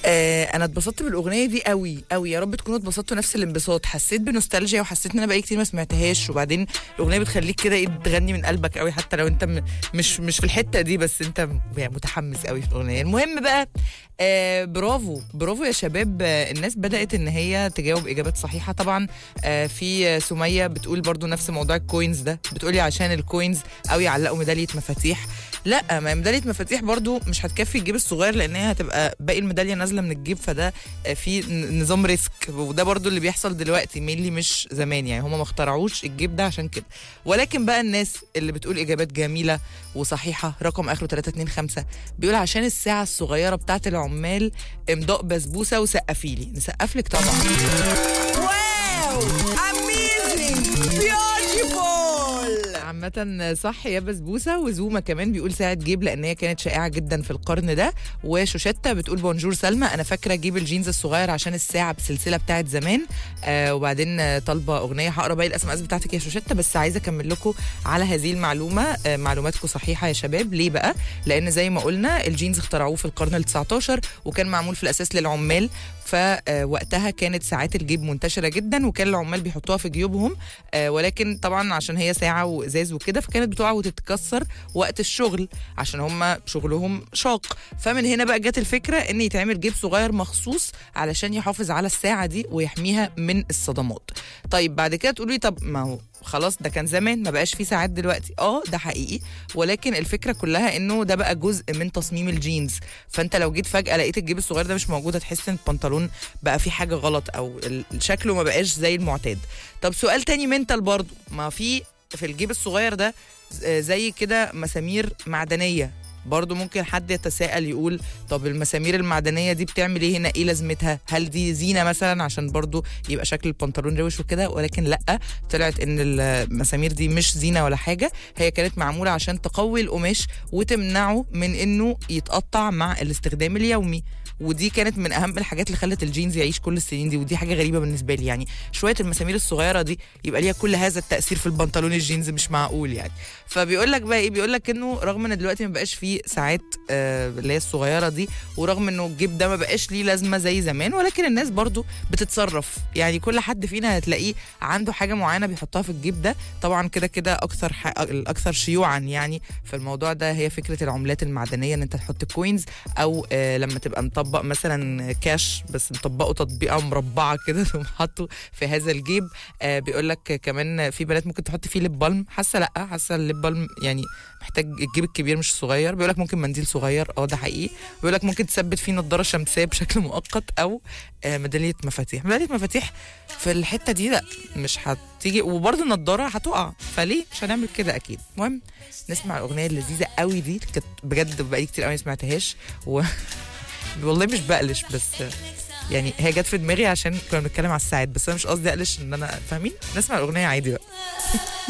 آه انا اتبسطت بالاغنيه دي قوي قوي يا رب تكونوا اتبسطتوا نفس الانبساط حسيت بنوستالجيا وحسيت ان انا بقالي كتير ما سمعتهاش وبعدين الاغنيه بتخليك كده ايه تغني من قلبك قوي حتى لو انت م- مش مش في الحته دي بس انت م- يعني متحمس قوي في الاغنيه المهم بقى آه برافو برافو يا شباب آه الناس بدات ان هي تجاوب اجابات صحيحه طبعا آه في آه، سميه بتقول برضو نفس موضوع الكوينز ده بتقولي عشان الكوينز او يعلقوا ميداليه مفاتيح لا ما ميداليه مفاتيح برضو مش هتكفي الجيب الصغير لان هي هتبقى باقي الميداليه نازله من الجيب فده آه، في ن- نظام ريسك وده برضو اللي بيحصل دلوقتي مينلي مش زمان يعني هم ما اخترعوش الجيب ده عشان كده ولكن بقى الناس اللي بتقول اجابات جميله وصحيحه رقم اخره 325 بيقول عشان الساعه الصغيره بتاعت العمال امضاء بسبوسه وسقفيلي نسقف لك طبعا واو اميزنج بيوتيفول عامة صح يا بسبوسة وزوما كمان بيقول ساعة جيب لأن هي كانت شائعة جدا في القرن ده وشوشتة بتقول بونجور سلمى أنا فاكرة جيب الجينز الصغير عشان الساعة بسلسلة بتاعت زمان آه وبعدين آه، طالبة أغنية هقرا باقي الأسماء بتاعتك يا شوشتة بس عايزة أكمل لكم على هذه المعلومة آه معلوماتكم صحيحة يا شباب ليه بقى؟ لأن زي ما قلنا الجينز اخترعوه في القرن ال 19 وكان معمول في الأساس للعمال فوقتها كانت ساعات الجيب منتشره جدا وكان العمال بيحطوها في جيوبهم آه، ولكن طبعا عشان هي ساعه وازاز وكده فكانت بتقع وتتكسر وقت الشغل عشان هم شغلهم شاق فمن هنا بقى جت الفكره ان يتعمل جيب صغير مخصوص علشان يحافظ على الساعه دي ويحميها من الصدمات طيب بعد كده تقولي طب ما هو خلاص ده كان زمان ما بقاش فيه ساعات دلوقتي اه ده حقيقي ولكن الفكره كلها انه ده بقى جزء من تصميم الجينز فانت لو جيت فجاه لقيت الجيب الصغير ده مش موجود هتحس ان البنطلون بقى فيه حاجه غلط او ال- شكله ما بقاش زي المعتاد طب سؤال تاني منتال برضو ما في في الجيب الصغير ده ز- زي كده مسامير معدنيه برضو ممكن حد يتساءل يقول طب المسامير المعدنية دي بتعمل ايه هنا ايه لازمتها هل دي زينة مثلا عشان برضو يبقى شكل البنطلون روش وكده ولكن لا طلعت ان المسامير دي مش زينة ولا حاجة هي كانت معمولة عشان تقوي القماش وتمنعه من انه يتقطع مع الاستخدام اليومي ودي كانت من اهم الحاجات اللي خلت الجينز يعيش كل السنين دي ودي حاجه غريبه بالنسبه لي يعني شويه المسامير الصغيره دي يبقى ليها كل هذا التاثير في البنطلون الجينز مش معقول يعني فبيقول لك بقى ايه بيقول لك انه رغم ان دلوقتي ما بقاش فيه ساعات آه اللي هي الصغيره دي ورغم انه الجيب ده ما بقاش ليه لازمه زي زمان ولكن الناس برضو بتتصرف يعني كل حد فينا هتلاقيه عنده حاجه معينه بيحطها في الجيب ده طبعا كده كده اكثر ح... الاكثر شيوعا يعني في الموضوع ده هي فكره العملات المعدنيه ان انت تحط كوينز او آه لما تبقى مطبق مثلا كاش بس مطبقه تطبيقه مربعه كده تقوم حاطه في هذا الجيب آه بيقول لك كمان في بنات ممكن تحط فيه ليب بالم حاسه لا حاسه الليب بالم يعني محتاج الجيب الكبير مش الصغير بيقول لك ممكن منديل صغير اه ده حقيقي بيقول لك ممكن تثبت فيه نظاره شمسيه بشكل مؤقت او آه ميداليه مفاتيح ميداليه مفاتيح في الحته دي لا مش هتيجي وبرضه النضاره هتقع فليه مش هنعمل كده اكيد المهم نسمع الاغنيه اللذيذه قوي دي كانت بجد بقالي كتير قوي ما سمعتهاش و والله مش بقلش بس يعني هي جت في دماغي عشان كنا بنتكلم على الساعات بس انا مش قصدي اقلش ان انا فاهمين نسمع الاغنيه عادي بقى